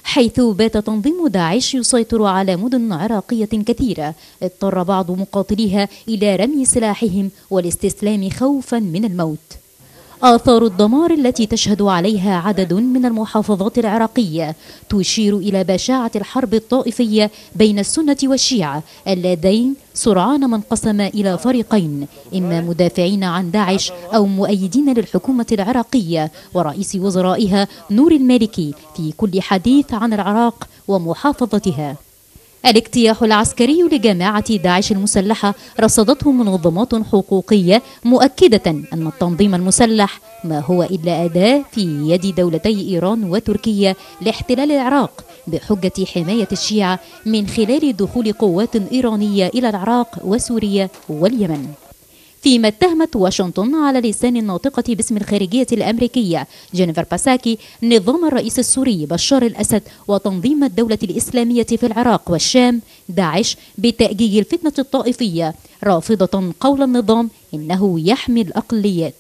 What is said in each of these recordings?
حيث بات تنظيم داعش يسيطر على مدن عراقية كثيرة اضطر بعض مقاتليها إلى رمي سلاحهم والاستسلام خوفا من الموت آثار الدمار التي تشهد عليها عدد من المحافظات العراقية تشير إلى بشاعة الحرب الطائفية بين السنة والشيعة اللذين سرعان ما انقسما إلى فريقين إما مدافعين عن داعش أو مؤيدين للحكومة العراقية ورئيس وزرائها نور المالكي في كل حديث عن العراق ومحافظتها الاجتياح العسكري لجماعة داعش المسلحة رصدته منظمات حقوقية مؤكدة أن التنظيم المسلح ما هو إلا أداة في يد دولتي إيران وتركيا لاحتلال العراق بحجة حماية الشيعة من خلال دخول قوات إيرانية إلى العراق وسوريا واليمن فيما اتهمت واشنطن على لسان الناطقة باسم الخارجية الأمريكية جينيفر باساكي نظام الرئيس السوري بشار الأسد وتنظيم الدولة الإسلامية في العراق والشام داعش بتأجيج الفتنة الطائفية رافضة قول النظام إنه يحمي الأقليات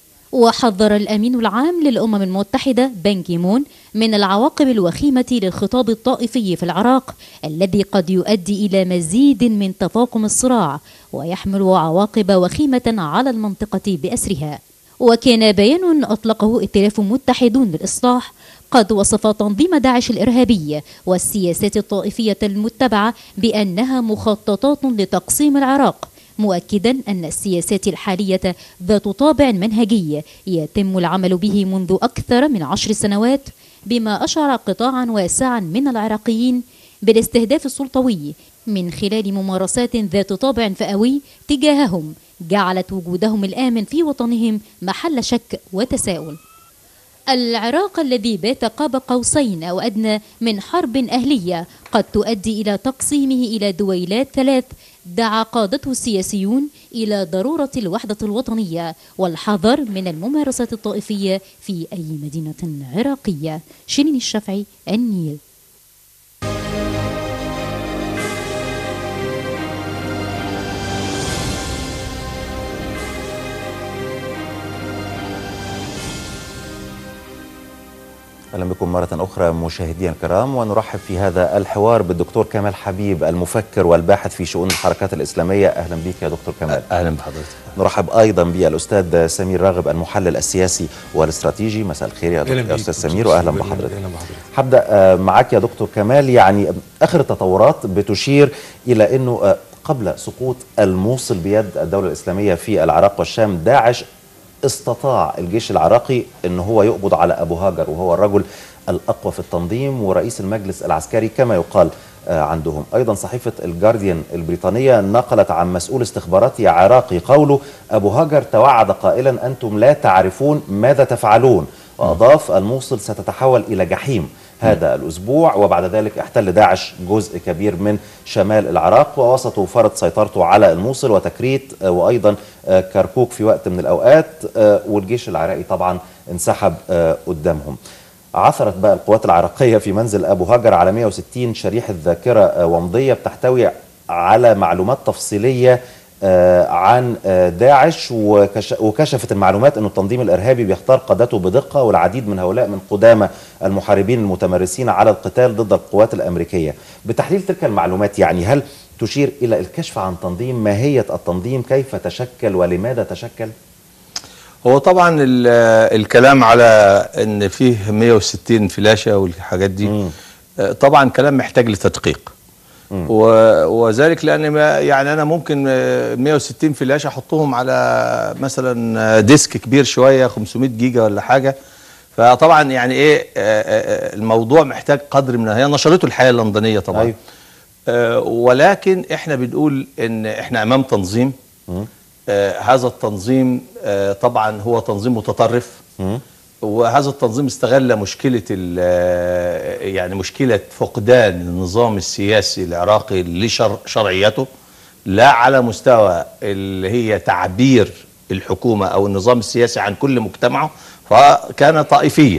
وحذر الأمين العام للأمم المتحدة بان كيمون من العواقب الوخيمة للخطاب الطائفي في العراق الذي قد يؤدي إلى مزيد من تفاقم الصراع ويحمل عواقب وخيمة على المنطقة بأسرها وكان بيان أطلقه ائتلاف متحدون للإصلاح قد وصف تنظيم داعش الإرهابي والسياسات الطائفية المتبعة بأنها مخططات لتقسيم العراق مؤكدا أن السياسات الحالية ذات طابع منهجي يتم العمل به منذ أكثر من عشر سنوات بما أشعر قطاعا واسعا من العراقيين بالاستهداف السلطوي من خلال ممارسات ذات طابع فئوي تجاههم جعلت وجودهم الآمن في وطنهم محل شك وتساؤل العراق الذي بات قاب قوسين أو أدنى من حرب أهلية قد تؤدي إلى تقسيمه إلى دويلات ثلاث دعا قادته السياسيون إلى ضرورة الوحدة الوطنية والحذر من الممارسات الطائفية في أي مدينة عراقية شيرين الشافعي النيل اهلا بكم مره اخرى مشاهدينا الكرام ونرحب في هذا الحوار بالدكتور كمال حبيب المفكر والباحث في شؤون الحركات الاسلاميه اهلا بك يا دكتور كمال اهلا بحضرتك نرحب ايضا بالاستاذ سمير راغب المحلل السياسي والاستراتيجي مساء الخير يا, دكتور يا استاذ سمير واهلا بحضرتك هبدا معك يا دكتور كمال يعني اخر التطورات بتشير الى انه قبل سقوط الموصل بيد الدوله الاسلاميه في العراق والشام داعش استطاع الجيش العراقي ان هو يقبض على ابو هاجر وهو الرجل الاقوى في التنظيم ورئيس المجلس العسكري كما يقال عندهم ايضا صحيفه الجارديان البريطانيه نقلت عن مسؤول استخباراتي عراقي قوله ابو هاجر توعد قائلا انتم لا تعرفون ماذا تفعلون واضاف الموصل ستتحول الى جحيم هذا الأسبوع وبعد ذلك احتل داعش جزء كبير من شمال العراق ووسطوا فرض سيطرته على الموصل وتكريت وأيضا كركوك في وقت من الأوقات والجيش العراقي طبعا انسحب قدامهم عثرت بقى القوات العراقية في منزل أبو هاجر على 160 شريحة ذاكرة ومضية بتحتوي على معلومات تفصيلية عن داعش وكشفت المعلومات أن التنظيم الإرهابي بيختار قادته بدقة والعديد من هؤلاء من قدامى المحاربين المتمرسين على القتال ضد القوات الأمريكية بتحليل تلك المعلومات يعني هل تشير إلى الكشف عن تنظيم ماهية التنظيم كيف تشكل ولماذا تشكل؟ هو طبعا الكلام على ان فيه 160 فلاشه والحاجات دي م. طبعا كلام محتاج لتدقيق وذلك لان ما يعني انا ممكن 160 فلاشه احطهم على مثلا ديسك كبير شويه 500 جيجا ولا حاجه فطبعا يعني ايه الموضوع محتاج قدر من هي نشرته الحياه اللندنيه طبعا أيوه. ولكن احنا بنقول ان احنا امام تنظيم هذا التنظيم طبعا هو تنظيم متطرف وهذا التنظيم استغل مشكلة يعني مشكلة فقدان النظام السياسي العراقي لشرعيته لا على مستوى اللي هي تعبير الحكومة أو النظام السياسي عن كل مجتمعه فكان طائفية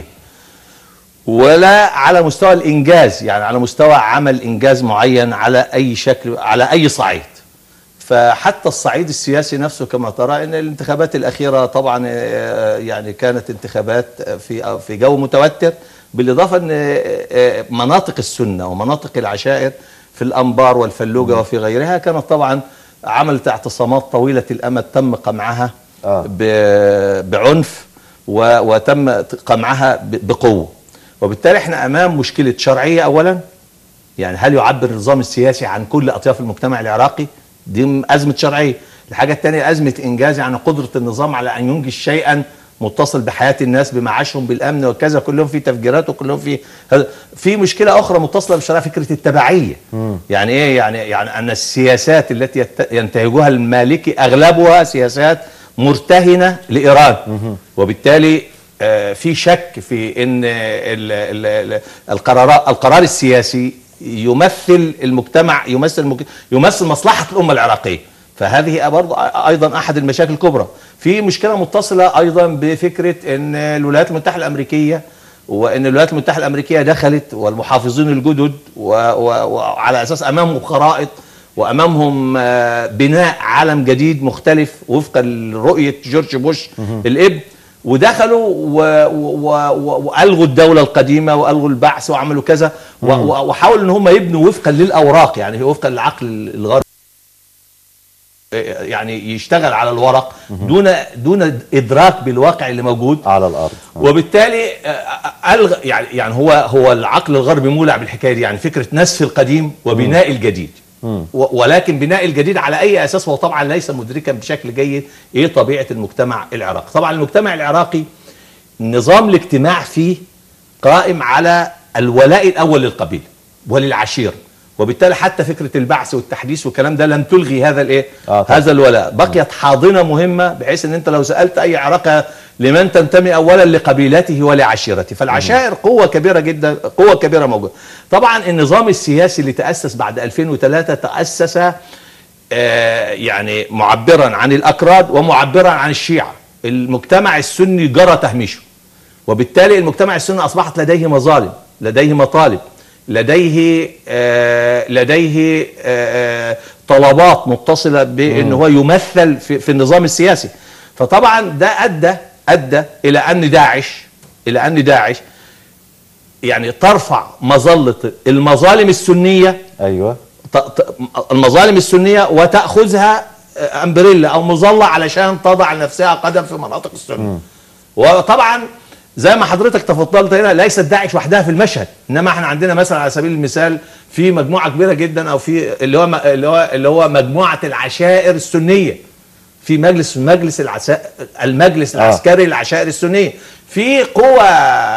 ولا على مستوى الإنجاز يعني على مستوى عمل إنجاز معين على أي شكل على أي صعيد فحتى الصعيد السياسي نفسه كما ترى ان الانتخابات الاخيره طبعا يعني كانت انتخابات في في جو متوتر بالاضافه ان مناطق السنه ومناطق العشائر في الانبار والفلوجه وفي غيرها كانت طبعا عملت اعتصامات طويله الامد تم قمعها آه. بعنف وتم قمعها بقوه وبالتالي احنا امام مشكله شرعيه اولا يعني هل يعبر النظام السياسي عن كل اطياف المجتمع العراقي دي ازمه شرعيه الحاجه الثانيه ازمه انجاز يعني قدره النظام على ان ينجز شيئا متصل بحياه الناس بمعاشهم بالامن وكذا كلهم في تفجيرات وكلهم في في مشكله اخرى متصله بالشرع فكره التبعيه م. يعني ايه يعني يعني ان السياسات التي ينتهجها المالكي اغلبها سياسات مرتهنه لايران وبالتالي في شك في ان القرار القرار السياسي يمثل المجتمع يمثل يمثل مصلحه الامه العراقيه فهذه برضه ايضا احد المشاكل الكبرى في مشكله متصله ايضا بفكره ان الولايات المتحده الامريكيه وان الولايات المتحده الامريكيه دخلت والمحافظين الجدد وعلى اساس امامهم خرائط وامامهم بناء عالم جديد مختلف وفقا لرؤيه جورج بوش الاب ودخلوا والغوا الدوله القديمه والغوا البعث وعملوا كذا وحاولوا ان هم يبنوا وفقا للاوراق يعني وفقا للعقل الغربي يعني يشتغل على الورق دون دون ادراك بالواقع اللي موجود على الارض وبالتالي الغى يعني يعني هو هو العقل الغربي مولع بالحكايه دي يعني فكره نسف القديم وبناء الجديد ولكن بناء الجديد على اي اساس هو طبعا ليس مدركا بشكل جيد ايه طبيعه المجتمع العراقي طبعا المجتمع العراقي نظام الاجتماع فيه قائم على الولاء الاول للقبيله وللعشيره وبالتالي حتى فكره البعث والتحديث والكلام ده لم تلغي هذا الايه آه هذا الولاء بقيت حاضنه مهمه بحيث ان انت لو سالت اي عراقي لمن تنتمي اولا لقبيلته ولعشيرته فالعشائر قوه كبيره جدا قوه كبيره موجوده طبعا النظام السياسي اللي تاسس بعد 2003 تاسس آه يعني معبرا عن الاكراد ومعبرا عن الشيعه المجتمع السني جرى تهميشه وبالتالي المجتمع السني اصبحت لديه مظالم لديه مطالب لديه آه لديه آه طلبات متصله بان هو يمثل في, في النظام السياسي فطبعا ده ادى ادى الى ان داعش الى ان داعش يعني ترفع مظله المظالم السنيه ايوه المظالم السنيه وتاخذها امبريلا او مظله علشان تضع لنفسها قدم في مناطق السنه وطبعا زي ما حضرتك تفضلت هنا ليست داعش وحدها في المشهد انما احنا عندنا مثلا على سبيل المثال في مجموعه كبيره جدا او في اللي هو اللي هو اللي هو مجموعه العشائر السنيه في مجلس مجلس العسا... المجلس آه. العسكري للعشائر السنيه في قوى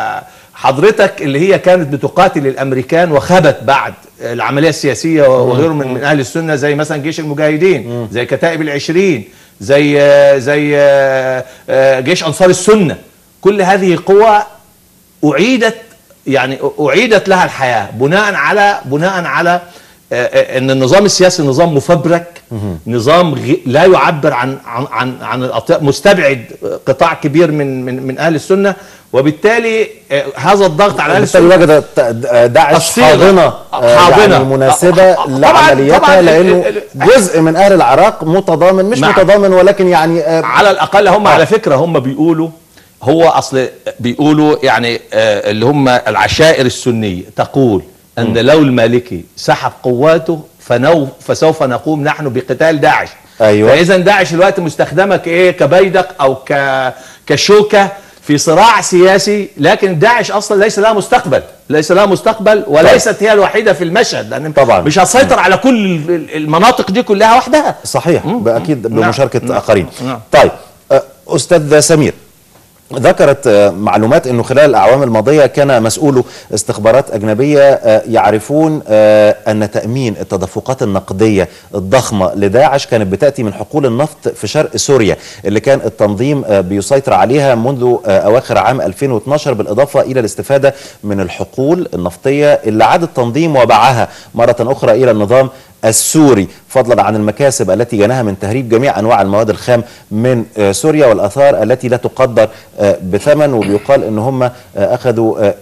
حضرتك اللي هي كانت بتقاتل الامريكان وخبت بعد العمليه السياسيه وغيره من, من اهل السنه زي مثلا جيش المجاهدين زي كتائب العشرين زي زي جيش انصار السنه كل هذه قوى اعيدت يعني اعيدت لها الحياه بناء على بناء على ان النظام السياسي نظام مفبرك نظام لا يعبر عن عن عن, عن مستبعد قطاع كبير من من من اهل السنه وبالتالي هذا الضغط على اهل السنه وجد داعش حاضنه حاضنه يعني مناسبه لعملياتها لانه جزء من اهل العراق متضامن مش مع متضامن ولكن يعني على الاقل هم على فكره هم بيقولوا هو اصل بيقولوا يعني آه اللي هم العشائر السنيه تقول ان لو المالكي سحب قواته فنو فسوف نقوم نحن بقتال داعش ايوه فاذا داعش الوقت مستخدمه كايه كبيدق او ك كشوكه في صراع سياسي لكن داعش اصلا ليس لها مستقبل ليس لها مستقبل وليست هي الوحيده في المشهد لان طبعا مش هتسيطر على كل المناطق دي كلها وحدها صحيح اكيد بمشاركه نعم. اخرين نعم. طيب استاذ سمير ذكرت معلومات انه خلال الاعوام الماضيه كان مسؤولو استخبارات اجنبيه يعرفون ان تامين التدفقات النقديه الضخمه لداعش كانت بتاتي من حقول النفط في شرق سوريا اللي كان التنظيم بيسيطر عليها منذ اواخر عام 2012 بالاضافه الى الاستفاده من الحقول النفطيه اللي عاد التنظيم وباعها مره اخرى الى النظام السوري فضلا عن المكاسب التي جناها من تهريب جميع انواع المواد الخام من سوريا والاثار التي لا تقدر بثمن وبيقال ان هم اخذوا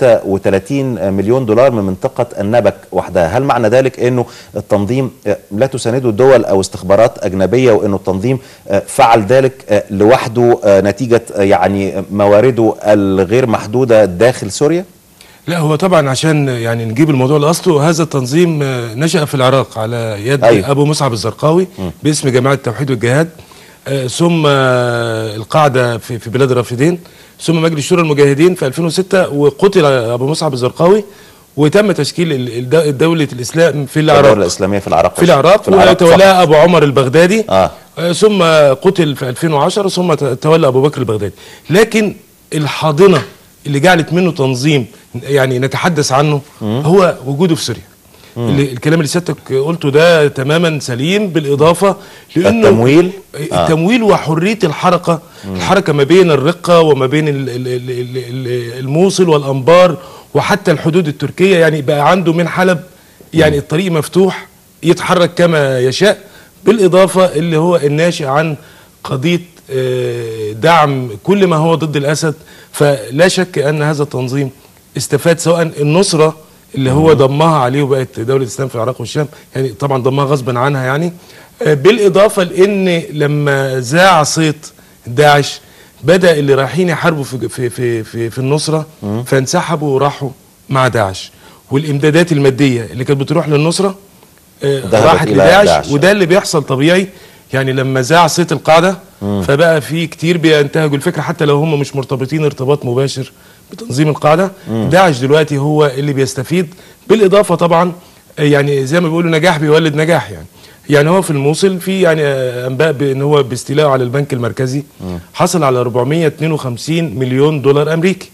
36 مليون دولار من منطقه النبك وحدها هل معنى ذلك انه التنظيم لا تسانده دول او استخبارات اجنبيه وانه التنظيم فعل ذلك لوحده نتيجه يعني موارده الغير محدوده داخل سوريا لا هو طبعا عشان يعني نجيب الموضوع لاصله هذا التنظيم آه، نشأ في العراق على يد أيوة. ابو مصعب الزرقاوي باسم جماعه التوحيد والجهاد آه، ثم آه، القاعده في في بلاد الرافدين ثم مجلس شورى المجاهدين في 2006 وقتل ابو مصعب الزرقاوي وتم تشكيل ال- الد- دوله الاسلام في الدوله العراق الاسلاميه في العراق في العراق في العراق وتولاه ابو عمر البغدادي آه. آه، ثم قتل في 2010 ثم ت- تولى ابو بكر البغدادي لكن الحاضنه اللي جعلت منه تنظيم يعني نتحدث عنه هو وجوده في سوريا اللي الكلام اللي سيادتك قلته ده تماما سليم بالاضافه لانه التمويل؟ آه. التمويل وحريه الحركه الحركه ما بين الرقه وما بين ال- ال- ال- ال- ال- الموصل والانبار وحتى الحدود التركيه يعني بقى عنده من حلب يعني الطريق مفتوح يتحرك كما يشاء بالاضافه اللي هو الناشئ عن قضيه آه، دعم كل ما هو ضد الاسد فلا شك ان هذا التنظيم استفاد سواء النصره اللي هو ضمها عليه وبقت دوله الاسلام في العراق والشام يعني طبعا ضمها غصبا عنها يعني آه، بالاضافه لان لما ذاع صيت داعش بدا اللي رايحين يحاربوا في في في في, في النصره فانسحبوا وراحوا مع داعش والامدادات الماديه اللي كانت بتروح للنصره آه، ذهبت راحت إلى لداعش داعش. وده اللي بيحصل طبيعي يعني لما ذاع صيت القاعده فبقى في كتير بينتهجوا الفكره حتى لو هم مش مرتبطين ارتباط مباشر بتنظيم القاعده داعش دلوقتي هو اللي بيستفيد بالاضافه طبعا آه، يعني زي ما بيقولوا نجاح بيولد نجاح يعني يعني هو في الموصل في يعني آه، انباء بان هو باستيلائه على البنك المركزي حصل على 452 مليون دولار امريكي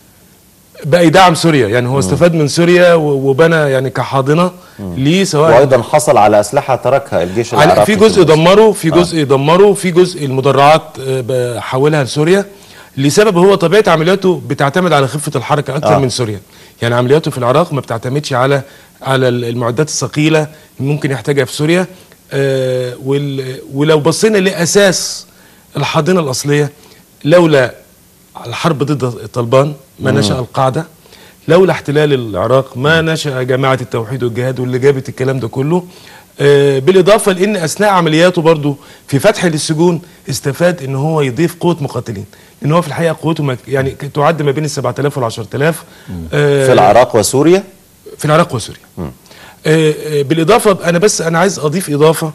بقى يدعم سوريا يعني هو استفاد من سوريا و- وبنى يعني كحاضنه ليه سواء وايضا حصل على اسلحه تركها الجيش على العراقي في جزء مصر. دمره في جزء دمره في جزء المدرعات آه، بحولها لسوريا لسبب هو طبيعه عملياته بتعتمد على خفه الحركه اكثر آه. آه. من سوريا يعني عملياته في العراق ما بتعتمدش على على المعدات الثقيله ممكن يحتاجها في سوريا آه وال ولو بصينا لاساس الحاضنه الاصليه لولا الحرب ضد طالبان ما نشا القاعده لولا احتلال العراق ما نشا جماعه التوحيد والجهاد واللي جابت الكلام ده كله آه، بالاضافه لان اثناء عملياته برضه في فتح للسجون استفاد ان هو يضيف قوه مقاتلين لان هو في الحقيقه قوته مك- يعني ك- تعد ما بين ال 7000 وال 10000 آه، في العراق وسوريا في العراق وسوريا آه، آه، بالاضافه انا بس انا عايز اضيف اضافه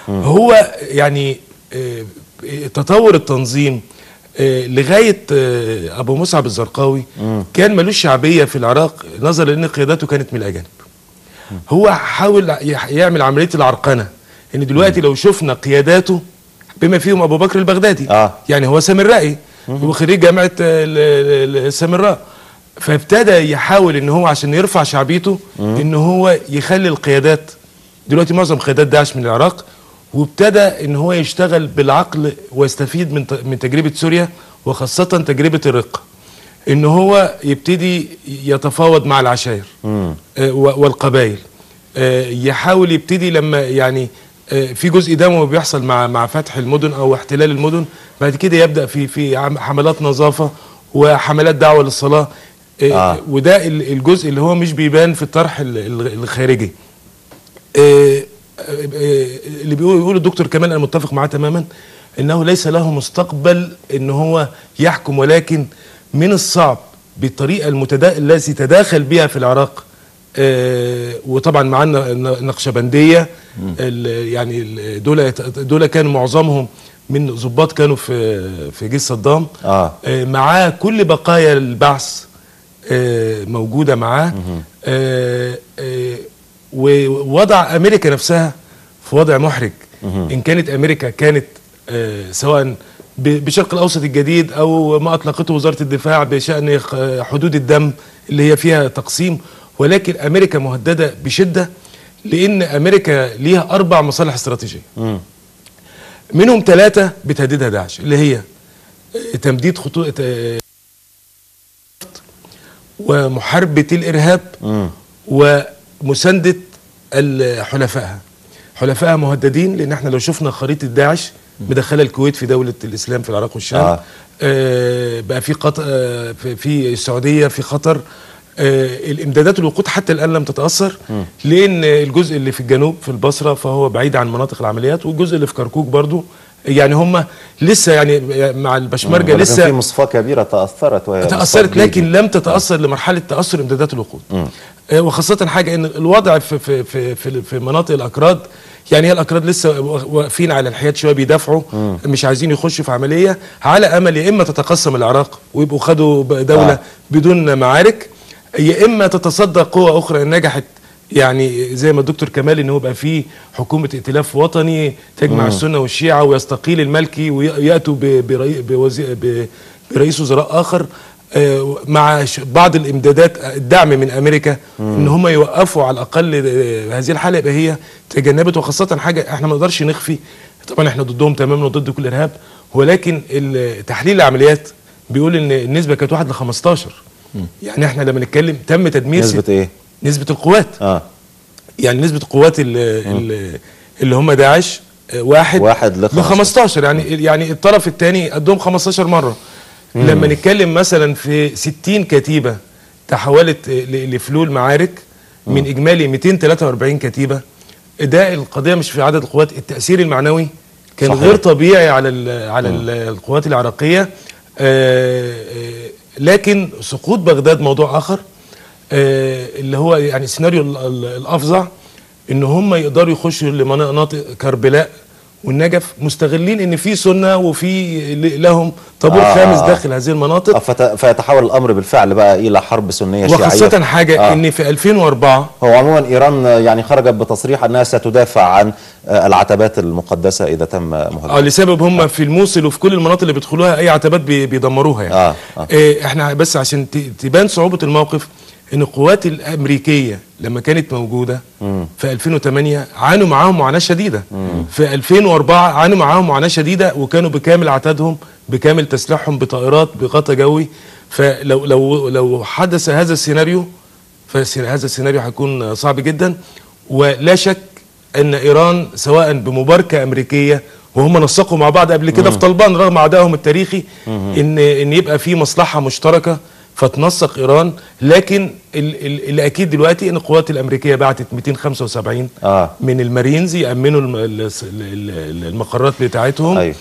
هو يعني آه، آه، تطور التنظيم آه، لغايه آه، ابو مصعب الزرقاوي كان ملوش شعبيه في العراق نظرا لان قيادته كانت من الاجانب هو حاول يح- يعمل عمليه العرقنه ان دلوقتي لو شفنا قياداته بما فيهم ابو بكر البغدادي آه. يعني هو سامرائي هو خريج جامعه آه، ال- ال- السامراء فابتدى يحاول ان هو عشان يرفع شعبيته ان هو يخلي القيادات دلوقتي معظم قيادات داعش من العراق وابتدى ان هو يشتغل بالعقل ويستفيد من ت- من تجربه سوريا وخاصه تجربه الرقه ان هو يبتدي يتفاوض مع العشائر آه، و- والقبائل آه، يحاول يبتدي لما يعني آه، في جزء دموي بيحصل مع مع فتح المدن او احتلال المدن بعد كده يبدا في في عم- حملات نظافه وحملات دعوه للصلاه آه، آه. وده ال- الجزء اللي هو مش بيبان في الطرح ال- ال- الخارجي آه، آه، آه، اللي بيقول بيقول الدكتور كمال انا متفق معاه تماما انه ليس له مستقبل ان هو يحكم ولكن من الصعب بالطريقه المتدا... التي تداخل بها في العراق آه، وطبعا معانا النقشبنديه ال- يعني ال- دول دول كانوا معظمهم من ضباط كانوا في في جيش صدام آه. آه، معاه كل بقايا البعث آه، موجوده معاه آه، آه، ووضع امريكا نفسها في وضع محرج ان كانت امريكا كانت آه، سواء ب- بشرق الاوسط الجديد او ما اطلقته وزاره الدفاع بشان خ- حدود الدم اللي هي فيها تقسيم ولكن امريكا مهدده بشده لان امريكا ليها اربع مصالح استراتيجيه منهم ثلاثه بتهددها داعش اللي هي آه، تمديد خطوط آه، ومحاربه الارهاب ومسانده ال- حلفائها حلفائها مهددين لان احنا لو شفنا خريطه داعش مدخله الكويت في دوله الاسلام في العراق والشام آه. آه. آه بقى في قطر آه في- في السعوديه في خطر آه الامدادات والوقود حتى الان لم تتاثر لان الجزء اللي في الجنوب في البصره فهو بعيد عن مناطق العمليات والجزء اللي في كركوك برضو يعني هم لسه يعني مع البشمركه ولكن لسه في مصفاه كبيره تاثرت وهي تاثرت مصفاة لكن ليبيا. لم تتاثر لمرحله تاثر امدادات الوقود آه، وخاصه حاجه ان الوضع في في في في, في مناطق الاكراد يعني هي الاكراد لسه واقفين على الحياد شويه بيدافعوا مش عايزين يخشوا في عمليه على امل يا اما تتقسم العراق ويبقوا خدوا ب- دوله آه. بدون معارك يا اما تتصدى قوه اخرى إن نجحت يعني زي ما الدكتور كمال ان هو بقى فيه حكومه ائتلاف وطني تجمع السنه والشيعه ويستقيل المالكي وياتوا ب- برئي- بوزي- ب- برئيس وزراء اخر آه، مع ش- بعض الامدادات آه، الدعم من امريكا ان هم يوقفوا على الاقل آه، هذه الحاله يبقى هي تجنبت وخاصه حاجه احنا ما نقدرش نخفي طبعا احنا ضدهم تماما وضد كل ارهاب ولكن ال- تحليل العمليات بيقول ان النسبه كانت 1 ل 15 يعني احنا لما نتكلم تم تدمير نسبه ست- ايه؟ نسبه القوات اه يعني نسبة القوات اللي, اللي هم داعش آه، واحد واحد ل ل 15 يعني يعني الطرف الثاني قدهم 15 مرة لما نتكلم مثلا في 60 كتيبة تحولت آه، ل- لفلول معارك من اجمالي 243 كتيبة ده القضية مش في عدد القوات التأثير المعنوي كان صحيح. غير طبيعي على ال على ال القوات العراقية آه، آه، لكن سقوط بغداد موضوع آخر آه، اللي هو يعني السيناريو ال- ال- الافظع ان هم يقدروا يخشوا لمناطق كربلاء والنجف مستغلين ان في سنه وفي ل- لهم طابور آه، خامس آه. داخل هذه المناطق آه، فت- فيتحول الامر بالفعل بقى الى حرب سنيه شيعيه وخاصه حاجه آه. ان في 2004 هو عموما ايران آه، يعني خرجت بتصريح انها ستدافع عن آه، العتبات المقدسه اذا تم اه مهاجمتها لسبب هم في الموصل وفي كل المناطق اللي بيدخلوها اي عتبات بي- بيدمروها يعني آه، آه. إيه احنا بس عشان ت- تبان صعوبه الموقف ان القوات الامريكيه لما كانت موجوده في 2008 عانوا معاهم معاناه شديده في 2004 عانوا معاهم معاناه شديده وكانوا بكامل عتادهم بكامل تسليحهم بطائرات بغطاء جوي فلو لو لو حدث هذا السيناريو فهذا السيناريو هيكون صعب جدا ولا شك ان ايران سواء بمباركه امريكيه وهم نسقوا مع بعض قبل كده في طلبان رغم عدائهم التاريخي ان ان يبقى في مصلحه مشتركه فتنسق ايران لكن ال- ال- اللي اكيد دلوقتي ان القوات الامريكيه بعتت 275 آه. من المارينز يامنوا الم- ال- ال- ال- المقرات بتاعتهم أيوة.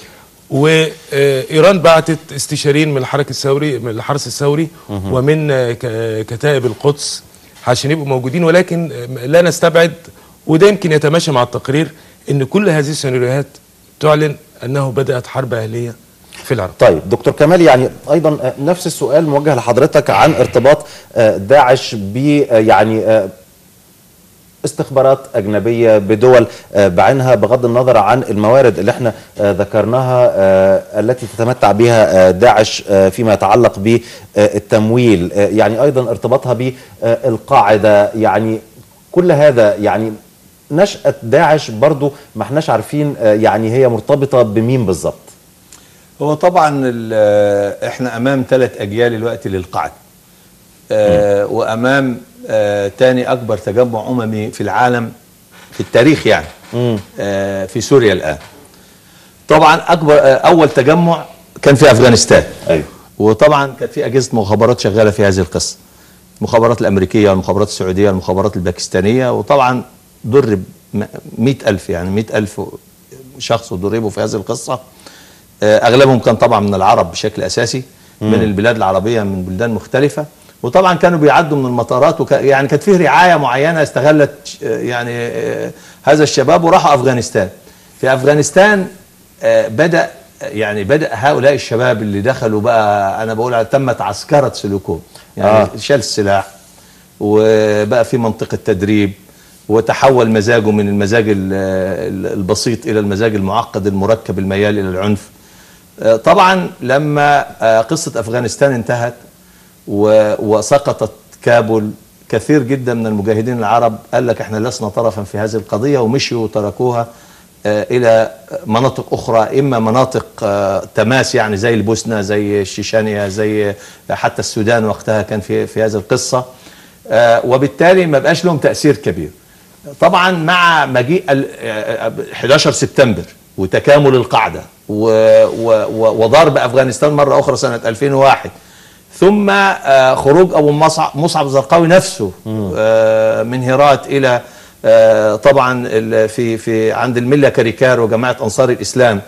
وايران بعتت استشاريين من الحرس الثوري من الحرس الثوري ومن آه، ك- كتائب القدس عشان يبقوا موجودين ولكن آه، لا نستبعد وده يمكن يتماشى مع التقرير ان كل هذه السيناريوهات تعلن انه بدات حرب اهليه في العراق طيب دكتور كمال يعني ايضا آه، نفس السؤال موجه لحضرتك عن ارتباط آه، داعش ب آه، يعني آه، استخبارات أجنبية بدول آه، بعينها بغض النظر عن الموارد اللي احنا آه، ذكرناها آه، التي تتمتع بها آه، داعش آه، فيما يتعلق بالتمويل آه، يعني أيضا ارتباطها بالقاعدة يعني كل هذا يعني نشأة داعش برضو ما احناش عارفين آه، يعني هي مرتبطة بمين بالظبط هو طبعا ال- احنا امام ثلاث اجيال الوقت للقاعده آه وامام آه تاني اكبر تجمع اممي في العالم في التاريخ يعني آه في سوريا الان طبعا اكبر آه اول تجمع كان في افغانستان أيوه. وطبعا كانت في اجهزه مخابرات شغاله في هذه القصه المخابرات الامريكيه والمخابرات السعوديه والمخابرات الباكستانيه وطبعا درب م- مئة ألف يعني مئة ألف شخص ضربوا في هذه القصة آه، أغلبهم كان طبعا من العرب بشكل أساسي من البلاد العربية من بلدان مختلفة وطبعا كانوا بيعدوا من المطارات وك... يعني كانت فيه رعاية معينة استغلت آه، يعني آه، هذا الشباب وراحوا أفغانستان في أفغانستان آه، بدأ يعني بدأ هؤلاء الشباب اللي دخلوا بقى أنا بقول على- تمت عسكرة سلوكهم يعني آه. آه. شال السلاح وبقى في منطقة تدريب وتحول مزاجه من المزاج ال- ال- البسيط إلى المزاج المعقد المركب الميال إلى العنف آه، طبعا لما آه، قصة أفغانستان انتهت و- وسقطت كابول كثير جدا من المجاهدين العرب قال لك احنا لسنا طرفا في هذه القضية ومشوا وتركوها آه، إلى مناطق أخرى إما مناطق آه، تماس يعني زي البوسنة زي الشيشانيا زي حتى السودان وقتها كان في في هذه القصة آه، وبالتالي ما بقاش لهم تأثير كبير طبعا مع مجيء ال- آه، 11 سبتمبر وتكامل القاعدة و- و- و- وضرب أفغانستان مرة أخرى سنة 2001 ثم آه، خروج أبو مصعب مصعب الزرقاوي نفسه آه، من هرات إلى آه، طبعا ال- في في عند الملة كاريكار وجماعة أنصار الإسلام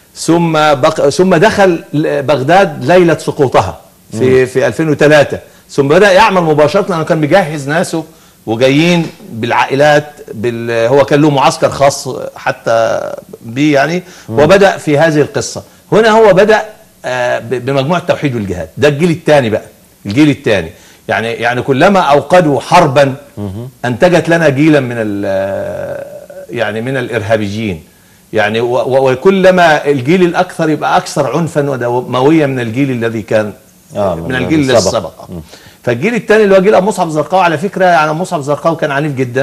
ثم بق... ثم دخل بغداد ليله سقوطها في في 2003 ثم بدا يعمل مباشره لانه كان مجهز ناسه وجايين بالعائلات بال... هو كان له معسكر خاص حتى بيه يعني وبدا في هذه القصه هنا هو بدا آه، ب- بمجموعه التوحيد والجهاد ده الجيل الثاني بقى الجيل الثاني يعني يعني كلما اوقدوا حربا انتجت لنا جيلا من ال- يعني من الارهابيين يعني و- و- وكلما الجيل الاكثر يبقى اكثر عنفا ودمويا من الجيل الذي كان آه، من من الجيل الذي الذي سبق. سبق فالجيل الثاني اللي هو جيل ابو مصعب الزرقاوي على فكره يعني أبو مصعب الزرقاوي كان عنيف جدا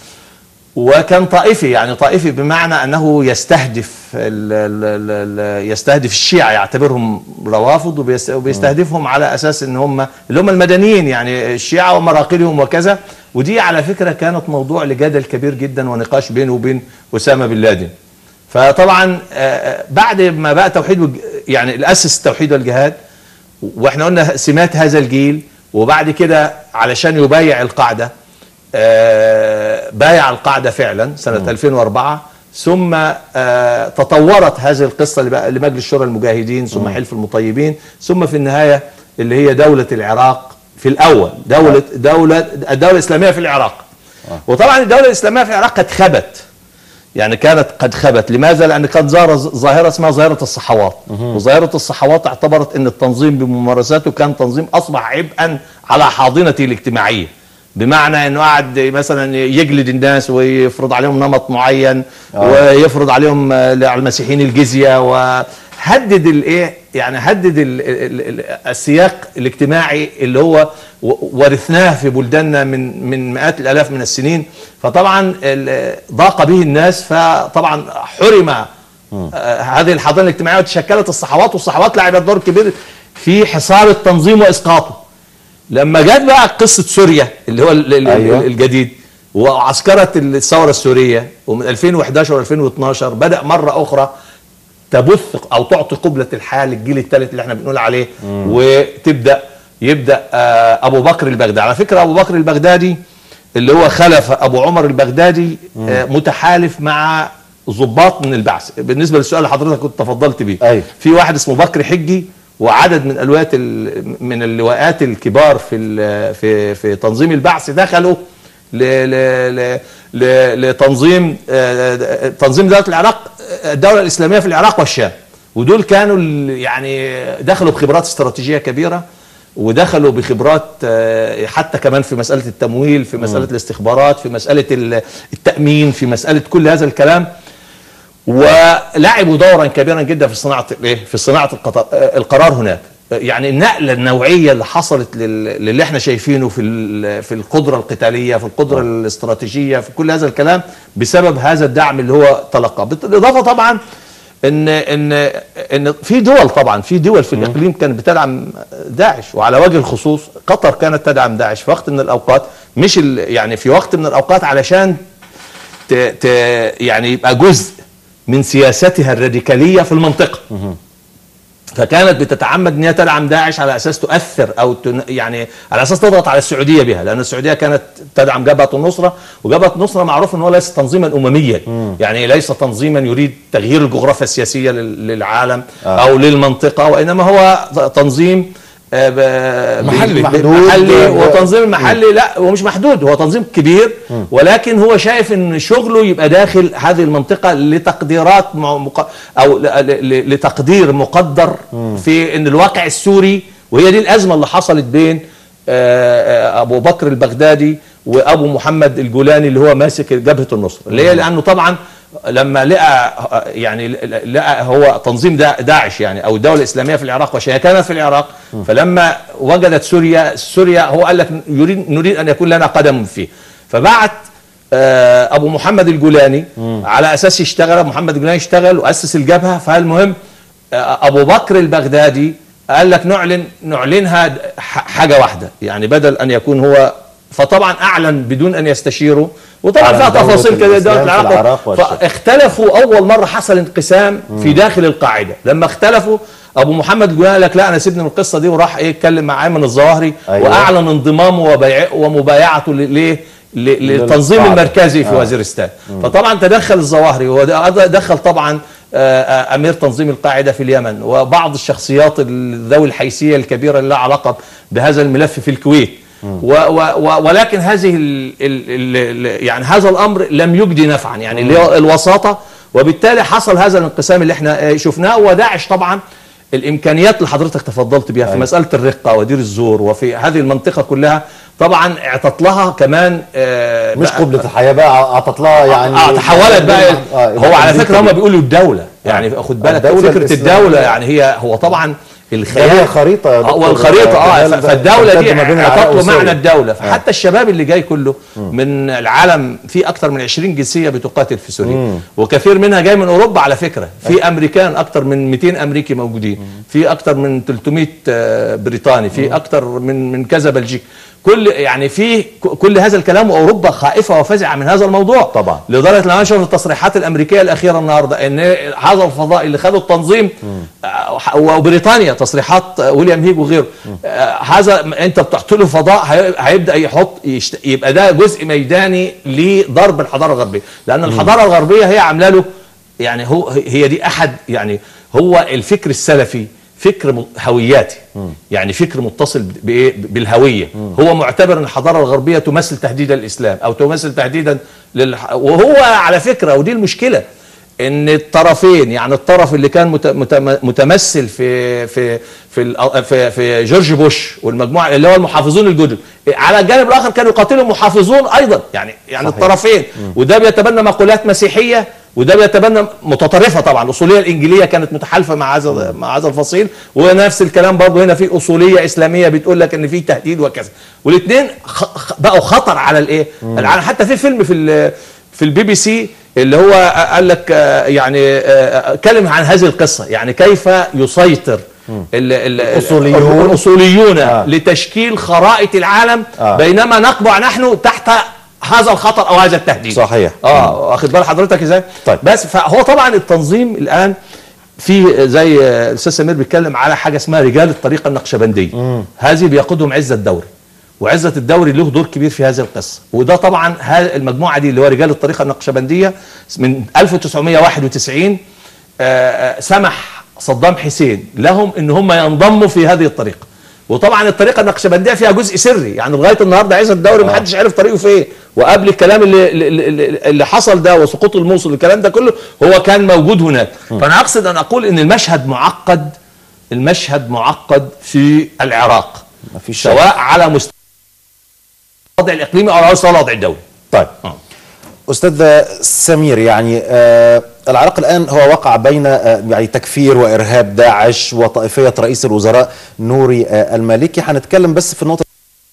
وكان طائفي يعني طائفي بمعنى انه يستهدف ال ال ال ال يستهدف الشيعة يعتبرهم روافض وبيست- وبيستهدفهم على اساس ان هم اللي هم المدنيين يعني الشيعة ومراقلهم وكذا ودي على فكرة كانت موضوع لجدل كبير جدا ونقاش بينه وبين اسامة بن لادن فطبعا آه، آه، بعد ما بقى توحيد والج- يعني الاسس التوحيد والجهاد واحنا قلنا سمات هذا الجيل وبعد كده علشان يبايع القاعده آه، بايع القاعده فعلا سنه 2004 ثم آه، تطورت هذه القصه لبقى- لمجلس شورى المجاهدين ثم حلف المطيبين ثم في النهايه اللي هي دوله العراق في الاول دوله دوله الدوله الاسلاميه في العراق وطبعا الدوله الاسلاميه في العراق قد خبت يعني كانت قد خبت لماذا لان كانت ظاهره ظاهره اسمها ظاهره الصحوات وظاهره الصحوات اعتبرت ان التنظيم بممارساته كان تنظيم اصبح عبئا على حاضنته الاجتماعيه بمعنى انه قاعد مثلا يجلد الناس ويفرض عليهم نمط معين ويفرض عليهم آه، على المسيحيين الجزيه وهدد الايه يعني هدد ال ال ال السياق الاجتماعي اللي هو و- ورثناه في بلداننا من من مئات الالاف من السنين فطبعا ال- ضاق به الناس فطبعا حرم آه، هذه الحضانه الاجتماعيه وتشكلت الصحوات والصحوات لعبت دور كبير في حصار التنظيم واسقاطه لما جت بقى قصه سوريا اللي هو ال- ال- أيوة. الجديد وعسكره الثوره السوريه ومن 2011 و2012 بدا مره اخرى تبث او تعطي قبله الحال للجيل الثالث اللي احنا بنقول عليه وتبدا يبدا آه، ابو بكر البغدادي على فكره ابو بكر البغدادي اللي هو خلف ابو عمر البغدادي آه، متحالف مع ضباط من البعث بالنسبه للسؤال اللي حضرتك كنت تفضلت بيه أيوة. في واحد اسمه بكر حجي وعدد من الوات ال- من اللواءات الكبار في ال- في في تنظيم البعث دخلوا ل ل ل ل لتنظيم آه، تنظيم دوله العراق آه، الدوله الاسلاميه في العراق والشام ودول كانوا ال- يعني دخلوا بخبرات استراتيجيه كبيره ودخلوا بخبرات آه، حتى كمان في مساله التمويل في مساله الاستخبارات في مساله ال- التامين في مساله كل هذا الكلام ولعبوا دورا كبيرا جدا في صناعه الايه في صناعه القطر آه، القرار هناك آه، يعني النقله النوعيه اللي حصلت لل- للي احنا شايفينه في ال- في القدره القتاليه في القدره الاستراتيجيه في كل هذا الكلام بسبب هذا الدعم اللي هو تلقاه بالاضافه طبعا ان ان ان في دول طبعا في دول في الاقليم كانت بتدعم داعش وعلى وجه الخصوص قطر كانت تدعم داعش في وقت من الاوقات مش ال- يعني في وقت من الاوقات علشان ت ت يعني يبقى جزء من سياستها الراديكاليه في المنطقه فكانت بتتعمد ان هي تدعم داعش على اساس تؤثر او تن يعني على اساس تضغط على السعوديه بها لان السعوديه كانت تدعم جبهه النصره وجبهه النصره معروف ان هو ليس تنظيما امميا يعني ليس تنظيما يريد تغيير الجغرافيا السياسيه لل- للعالم آه. او للمنطقه وانما هو تنظيم آه، ب- محلي. ب- محدود. محلي و- وتنظيم المحلي لا هو مش محدود هو تنظيم كبير ولكن هو شايف ان شغله يبقى داخل هذه المنطقه لتقديرات م- مق... او ل... ل... لتقدير مقدر في ان الواقع السوري وهي دي الازمه اللي حصلت بين آه، آه، ابو بكر البغدادي وابو محمد الجولاني اللي هو ماسك جبهه النصر اللي هي لانه طبعا لما لقى يعني لقى هو تنظيم دا- داعش يعني او الدوله الاسلاميه في العراق وهي كانت في العراق فلما وجدت سوريا سوريا هو قال لك يريد نريد ان يكون لنا قدم فيه فبعت آه، ابو محمد الجولاني على اساس يشتغل أبو محمد الجولاني اشتغل واسس الجبهه فالمهم آه، ابو بكر البغدادي قال لك نعلن نعلنها ح- حاجه واحده يعني بدل ان يكون هو فطبعا اعلن بدون ان يستشيره وطبعا أعلن فيها دولة تفاصيل كده الإسلام دوله في العراق العراق والشام. فاختلفوا اول مره حصل انقسام في داخل القاعده لما اختلفوا ابو محمد الجولاني قال لك لا انا سيبني من القصه دي وراح ايه اتكلم مع ايمن الظواهري أيوة. واعلن انضمامه وبيع ومبايعته ل- ليه ل- للتنظيم للقاعدة. المركزي في آه. وزيرستان فطبعا تدخل الظواهري ودخل طبعا امير تنظيم القاعده في اليمن وبعض الشخصيات ذوي الحيثيه الكبيره اللي لها علاقه بهذا الملف في الكويت و و ولكن هذه ال ال ال يعني هذا الامر لم يجدي نفعا يعني اللي هو الوساطه وبالتالي حصل هذا الانقسام اللي احنا شفناه وداعش طبعا الامكانيات اللي حضرتك تفضلت بها في أيوة. مساله الرقه ودير الزور وفي هذه المنطقه كلها طبعا اعطت لها كمان آه مش بقى- قبلة الحياة بقى اعطت لها يعني اه تحولت بقى آه، هو على أمريكا فكره هم دي. بيقولوا الدوله يعني خد بالك الدولة فكره الإسلامية. الدوله يعني هي هو طبعا الخيال هي خريطة يا آه، دكتور والخريطه اه جمال ف- فالدوله تمتد دي ما بين العراق اعطت له وسوريا. معنى الدوله فحتى الشباب اللي جاي كله من العالم في اكثر من 20 جنسيه بتقاتل في سوريا وكثير منها جاي من اوروبا على فكره في امريكان اكثر من 200 امريكي موجودين في اكثر من 300 آه، بريطاني في اكثر من من كذا بلجيك كل يعني في ك- كل هذا الكلام واوروبا خائفه وفزعه من هذا الموضوع طبعا. لدرجه لما اشوف التصريحات الامريكيه الاخيره النهارده ان هذا الفضاء اللي خده التنظيم آه، وبريطانيا تصريحات آه، ويليام هيج وغيره آه، هذا م- انت بتحط له فضاء هي- هيبدا يحط يشت... يبقى ده جزء ميداني لضرب الحضاره الغربيه لان الحضاره الغربيه هي عامله له يعني هو هي دي احد يعني هو الفكر السلفي فكر م- هوياتي يعني فكر متصل ب- بايه بالهويه هو معتبر ان الحضاره الغربيه تمثل تهديدا للاسلام او تمثل تهديدا للح... وهو على فكره ودي المشكله ان الطرفين يعني الطرف اللي كان مت- مت- متمثل في في في ال- في, في جورج بوش والمجموعه اللي هو المحافظون الجدد على الجانب الاخر كانوا يقاتلوا محافظون ايضا يعني يعني صحيح. الطرفين وده بيتبنى مقولات مسيحيه وده بيتبنى متطرفه طبعا الاصوليه الانجيليه كانت متحالفه مع هذا مع هذا الفصيل ونفس الكلام برضه هنا في اصوليه اسلاميه بتقول لك ان في تهديد وكذا والاثنين بقوا خطر على الايه العالم حتى في فيلم في ال- في البي بي سي اللي هو قال لك آه، يعني آه، كلم عن هذه القصه يعني كيف يسيطر ال- ال- الأصوليون. الاصوليون آه. لتشكيل خرائط العالم آه. بينما نقبع نحن تحت هذا الخطر او هذا التهديد صحيح. اه واخد بال حضرتك ازاي طيب. بس فهو طبعا التنظيم الان في زي آه، الاستاذ سمير بيتكلم على حاجه اسمها رجال الطريقه النقشبنديه هذه بيقودهم عزه الدوري وعزه الدوري له دور كبير في هذه القصه وده طبعا ها- المجموعه دي اللي هو رجال الطريقه النقشبنديه من 1991 آه، آه، سمح صدام حسين لهم ان هم ينضموا في هذه الطريقه وطبعا الطريقه النقشبنديه فيها جزء سري يعني لغايه النهارده عزه الدوري ما حدش عرف طريقه فين وقبل الكلام اللي, اللي, اللي حصل ده وسقوط الموصل الكلام ده كله هو كان موجود هناك فانا اقصد ان اقول ان المشهد معقد المشهد معقد في العراق مفيش شك. سواء على مستوى الوضع الاقليمي او على مستوى الوضع الدولي طيب آه. استاذ سمير يعني آه العراق الان هو وقع بين آه يعني تكفير وارهاب داعش وطائفيه رئيس الوزراء نوري آه المالكي هنتكلم بس في النقطه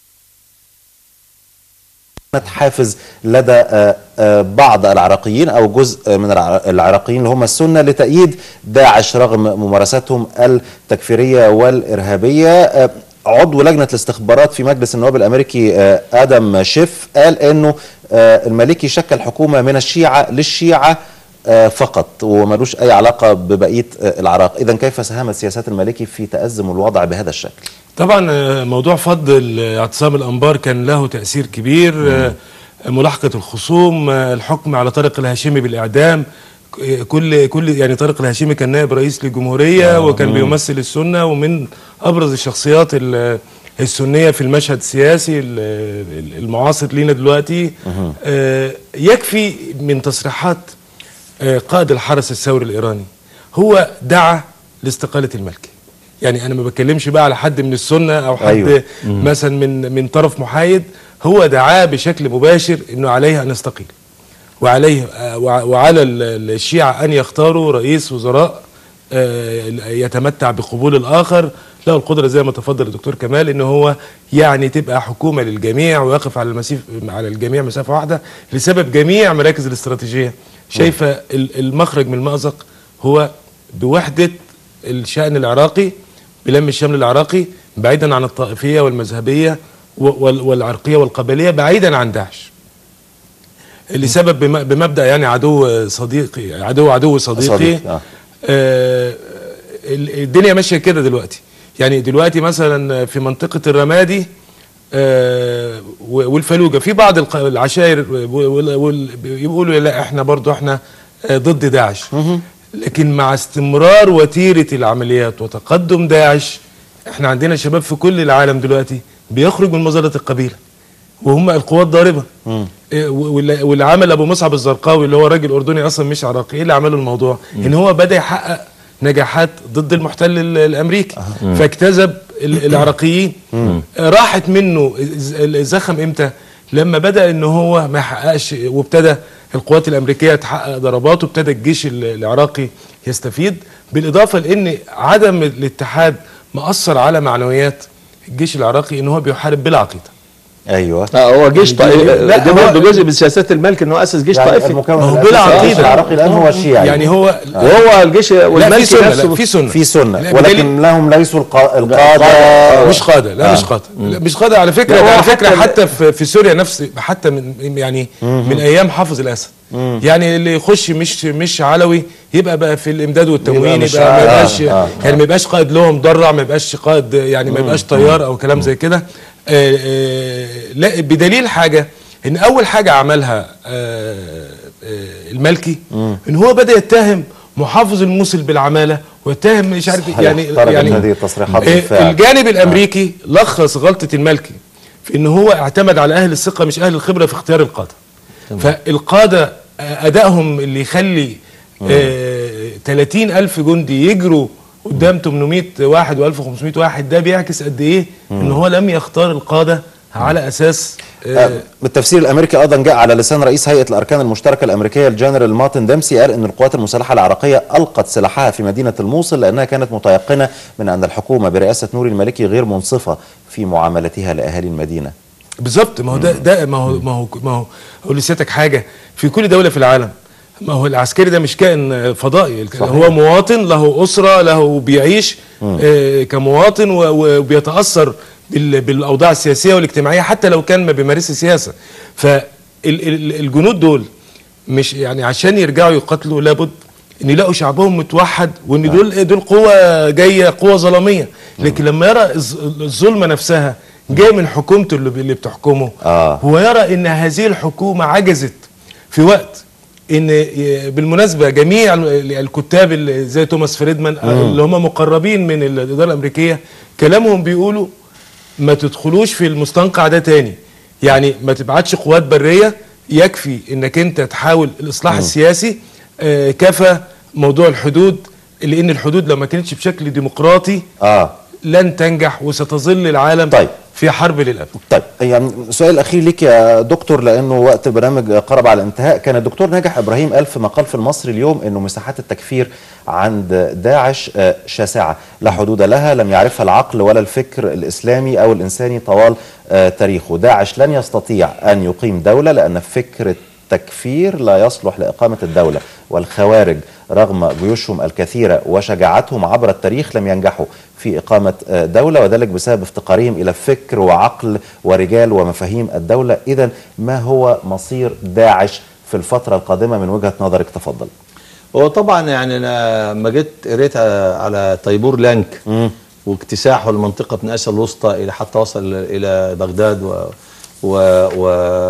كانت حافز لدى آه، آه، بعض العراقيين او جزء من الع- العراقيين اللي هم السنه لتأييد داعش رغم ممارساتهم التكفيريه والارهابيه آه، عضو لجنه الاستخبارات في مجلس النواب الامريكي آه، ادم شيف قال انه آه، المالكي شكل حكومه من الشيعه للشيعه آه، فقط وملوش اي علاقه ببقيه آه، العراق اذا كيف ساهمت سياسات المالكي في تازم الوضع بهذا الشكل طبعا آه، موضوع فض ال- اعتصام الانبار كان له تاثير كبير آه، ملاحقه الخصوم آه، الحكم على طارق الهاشمي بالاعدام ك- كل كل يعني طارق الهاشمي كان نائب رئيس للجمهوريه وكان بيمثل السنه ومن ابرز الشخصيات ال- السنيه في المشهد السياسي ال- ال- المعاصر لينا دلوقتي آه، يكفي من تصريحات آه، قائد الحرس الثوري الايراني هو دعا لاستقاله الملكي يعني انا ما بتكلمش بقى على حد من السنه او حد أيوة. أيوة. مثلا من من طرف محايد هو دعاه بشكل مباشر انه عليه ان يستقيل وعليه آه، وع- وعلى ال- الشيعة ان يختاروا رئيس وزراء آه، يتمتع بقبول الاخر له القدره زي ما تفضل الدكتور كمال ان هو يعني تبقى حكومه للجميع ويقف على المسيف على الجميع مسافه واحده لسبب جميع مراكز الاستراتيجيه شايفه ال- المخرج من المأزق هو بوحده الشأن العراقي بلم الشمل العراقي بعيدا عن الطائفيه والمذهبيه و- وال- والعرقيه والقبليه بعيدا عن داعش لسبب بم- بمبدا يعني عدو صديقي عدو عدو صديقي صديقي، آه. آه ال- الدنيا ماشيه كده دلوقتي يعني دلوقتي مثلا في منطقه الرمادي آه و- والفلوجه في بعض الق- العشائر وال- وال- بيقولوا لا احنا برضو احنا آه ضد داعش لكن مع استمرار وتيره العمليات وتقدم داعش احنا عندنا شباب في كل العالم دلوقتي بيخرج من مظله القبيله وهم القوات ضاربه إيه، واللي واللي عمل ابو مصعب الزرقاوي اللي هو راجل اردني اصلا مش عراقي ايه اللي عمله الموضوع ان هو بدا يحقق نجاحات ضد المحتل ال- الامريكي فاجتذب ال- العراقيين راحت منه الز- الزخم امتى لما بدا ان هو ما يحققش وابتدى القوات الامريكيه تحقق ضربات وابتدى الجيش ال- العراقي يستفيد بالاضافه لان عدم الاتحاد مأثر على معنويات الجيش العراقي ان هو بيحارب بلا عقيده ايوه لا هو جيش طائفي لا، ده هو- برضه جزء من سياسات الملك ان هو اسس جيش يعني طائفي المكون ما هو الأساسي بلا للجيش عقيده العراقي الان هو الشيعي يعني هو وهو الجيش لا في والملك سنه نفسه لا في سنه في سنه لا، ولكن بدليل- لهم ليسوا القا- القاده آه مش قاده لا مش قاده لا مش قاده على فكره لا، ده هو على فكره حتى- حتى في, في سوريا نفس حتى من يعني من ايام حافظ الاسد يعني اللي يخش مش مش علوي يبقى بقى في الامداد والتموين يبقى مش يبقى ما آه، يبقاش آه، آه. يعني ما يبقاش قائد له مدرع ما يبقاش قائد يعني ما يبقاش طيار او كلام زي كده آه، آه، لا بدليل حاجه ان اول حاجه عملها آه، آه، الملكي ان هو بدا يتهم محافظ الموصل بالعماله ويتهم مش عارف صحيح، يعني خرجت يعني هذه التصريحات آه، بالفعل. الجانب الامريكي لخص غلطه الملكي في ان هو اعتمد على اهل الثقه مش اهل الخبره في اختيار القاده فالقاده آه، ادائهم اللي يخلي آه 30 الف جندي يجروا قدام 800 واحد و1500 واحد ده بيعكس قد ايه ان هو لم يختار القاده على اساس آه آه، بالتفسير الامريكي ايضا جاء على لسان رئيس هيئه الاركان المشتركه الامريكيه الجنرال مارتن ديمسي قال ان القوات المسلحه العراقيه القت سلاحها في مدينه الموصل لانها كانت متيقنه من ان الحكومه برئاسه نوري المالكي غير منصفه في معاملتها لاهالي المدينه بالظبط ما هو ده ده ما هو ما هو ما هو اقول لسيادتك حاجه في كل دوله في العالم ما هو العسكري ده مش كائن فضائي صحيح. هو مواطن له اسره له بيعيش آه كمواطن و- وبيتاثر بال- بالاوضاع السياسيه والاجتماعيه حتى لو كان ما بيمارسش سياسه فالجنود دول مش يعني عشان يرجعوا يقاتلوا لابد ان يلاقوا شعبهم متوحد وان دول دول قوه جايه قوه ظلاميه لكن لما يرى الظ- الظلمه نفسها جايه من حكومته اللي اللي بتحكمه آه. هو يرى ان هذه الحكومه عجزت في وقت ان ي- بالمناسبه جميع ال- الكتاب اللي زي توماس فريدمان اللي هم مقربين من الاداره الامريكيه كلامهم بيقولوا ما تدخلوش في المستنقع ده تاني يعني ما تبعتش قوات بريه يكفي انك انت تحاول الاصلاح السياسي آه كفى موضوع الحدود لان الحدود لو ما كانتش بشكل ديمقراطي اه لن تنجح وستظل العالم طيب. في حرب للابد طيب يعني السؤال الاخير ليك يا دكتور لانه وقت البرنامج قرب على الانتهاء كان الدكتور ناجح ابراهيم قال في مقال في المصري اليوم انه مساحات التكفير عند داعش آه، شاسعه لا حدود لها لم يعرفها العقل ولا الفكر الاسلامي او الانساني طوال آه، تاريخه داعش لن يستطيع ان يقيم دوله لان فكر التكفير لا يصلح لاقامه الدوله والخوارج رغم جيوشهم الكثيره وشجاعتهم عبر التاريخ لم ينجحوا في إقامة آه، دولة وذلك بسبب افتقارهم إلى فكر وعقل ورجال ومفاهيم الدولة إذا ما هو مصير داعش في الفترة القادمة من وجهة نظرك تفضل هو طبعا يعني انا لما جيت قريت على طيبور لانك واكتساحه المنطقه من اسيا الوسطى الى حتى وصل الى بغداد و و و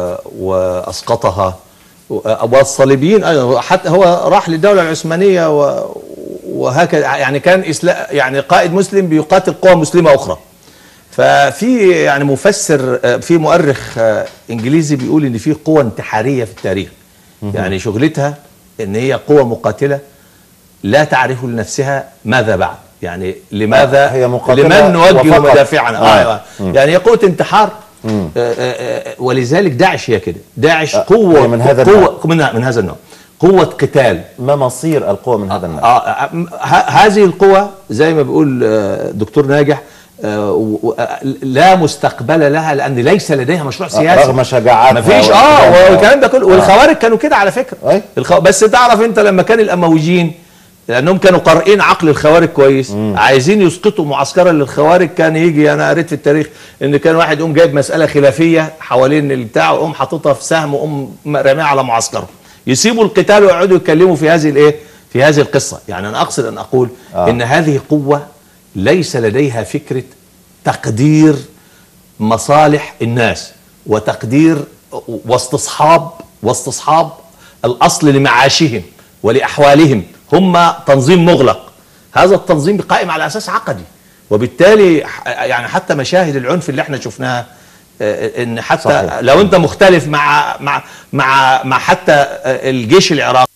واسقطها و- والصليبيين أيضاً، حتى هو راح للدوله العثمانيه و وهكذا يعني كان إسلا يعني قائد مسلم بيقاتل قوى مسلمه اخرى ففي يعني مفسر آه، في مؤرخ آه، انجليزي بيقول ان في قوة انتحارية في التاريخ يعني شغلتها ان هي قوة مقاتلة لا تعرف لنفسها ماذا بعد يعني لماذا آه، هي مقاتلة لمن نوجه وفقط. مدافعنا آه. آه. آه. يعني هي قوة انتحار آه، آه، آه، ولذلك داعش هي كده داعش آه، قوة هي من هذا قوة النوع. من, من هذا النوع قوة قتال ما مصير القوة من هذا النوع آه آه، ه- هذه القوى زي ما بيقول آه، دكتور ناجح آه، و- و- آه، لا مستقبل لها لان ليس لديها مشروع سياسي رغم شجاعتها ما فيش والكلام اه ده. والكلام ده كله والخوارج كانوا كده على فكره أي. الخو... بس تعرف انت لما كان الامويين لانهم كانوا قارئين عقل الخوارج كويس عايزين يسقطوا معسكرا للخوارج كان يجي انا قريت في التاريخ ان كان واحد يقوم جايب مساله خلافيه حوالين البتاع ويقوم حاططها في سهم ويقوم راميها على معسكره يسيبوا القتال ويقعدوا يتكلموا في هذه الايه في هذه القصه يعني انا اقصد ان اقول آه. آه. ان هذه قوه ليس لديها فكره تقدير مصالح الناس وتقدير واستصحاب واستصحاب الاصل لمعاشهم ولاحوالهم هم تنظيم مغلق هذا التنظيم قائم على اساس عقدي وبالتالي يعني حتى مشاهد العنف اللي احنا شفناها ان حتى صحيح. لو انت مختلف مع مع مع مع حتى الجيش العراقي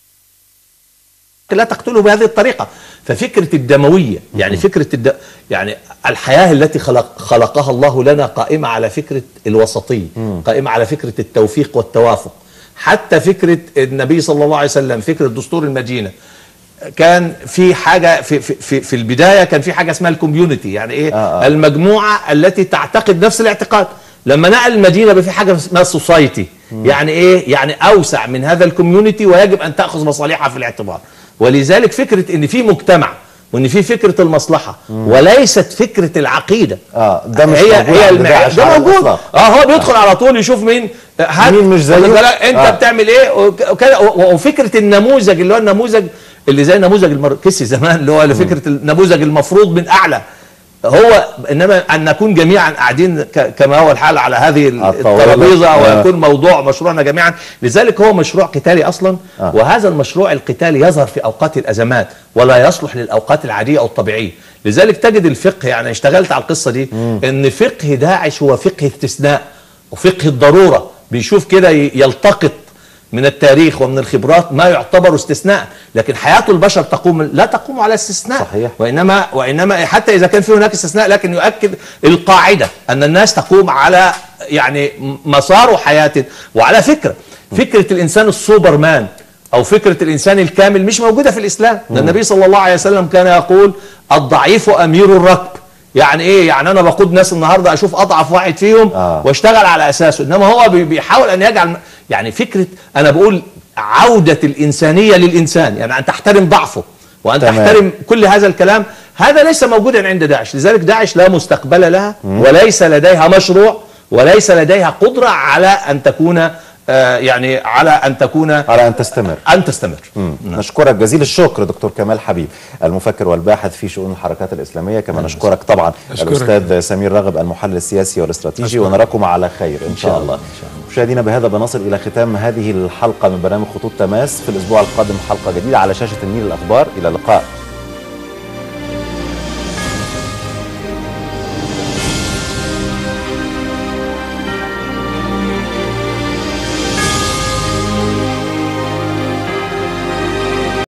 لا تقتله بهذه الطريقه ففكره الدمويه يعني فكره الد... يعني الحياه التي خلق خلقها الله لنا قائمه على فكره الوسطيه قائمه على فكره التوفيق والتوافق حتى فكره النبي صلى الله عليه وسلم فكره دستور المدينه كان في حاجه في في في البدايه كان في حاجه اسمها الكوميونتي يعني ايه آه آه. المجموعه التي تعتقد نفس الاعتقاد لما نقل المدينه بقى في حاجه اسمها سوسايتي يعني ايه يعني اوسع من هذا الكوميونتي ويجب ان تاخذ مصالحها في الاعتبار ولذلك فكره ان في مجتمع وان في فكره المصلحه مم. وليست فكره العقيده اه ده مش هي موجود هي عند المع... داعش ده على موجود الإطلاق. اه هو بيدخل على طول يشوف مين هات مين مش زيه؟ واخد بالك؟ انت آه. آه. بتعمل ايه وك- وكده و- وفكره النموذج اللي هو النموذج اللي زي نموذج الماركسي زمان اللي هو فكره النموذج المفروض من اعلى هو انما ان نكون جميعا قاعدين ك- كما هو الحال على هذه الطاولة. الترابيزه آه. ويكون موضوع مشروعنا جميعا لذلك هو مشروع قتالي اصلا آه. وهذا المشروع القتالي يظهر في اوقات الازمات ولا يصلح للاوقات العاديه او الطبيعيه لذلك تجد الفقه يعني اشتغلت على القصه دي ان فقه داعش هو فقه استثناء وفقه الضروره بيشوف كده ي- يلتقط من التاريخ ومن الخبرات ما يعتبر استثناء لكن حياة البشر تقوم لا تقوم على استثناء صحيح. وإنما وإنما حتى إذا كان في هناك استثناء لكن يؤكد القاعدة أن الناس تقوم على يعني مسار حياة وعلى فكرة فكرة الإنسان السوبرمان أو فكرة الإنسان الكامل مش موجودة في الإسلام ده النبي صلى الله عليه وسلم كان يقول الضعيف أمير الركب يعني ايه يعني انا بقود ناس النهارده اشوف اضعف واحد فيهم آه. واشتغل على اساسه انما هو بي- بيحاول ان يجعل يعني فكره انا بقول عوده الانسانيه للانسان يعني ان تحترم ضعفه وان تمام. تحترم كل هذا الكلام هذا ليس موجودا عند داعش لذلك داعش لا مستقبل لها وليس لديها مشروع وليس لديها قدره على ان تكون آه، يعني على ان تكون على ان تستمر ان تستمر نشكرك جزيل الشكر دكتور كمال حبيب المفكر والباحث في شؤون الحركات الإسلامية كما نشكرك طبعا أشكرك. الأستاذ سمير راغب المحلل السياسي والاستراتيجي ونراكم على خير إن شاء الله مشاهدينا بهذا بنصل إلى ختام هذه الحلقة من برنامج خطوط تماس في الأسبوع القادم حلقة جديدة على شاشة النيل الأخبار إلى اللقاء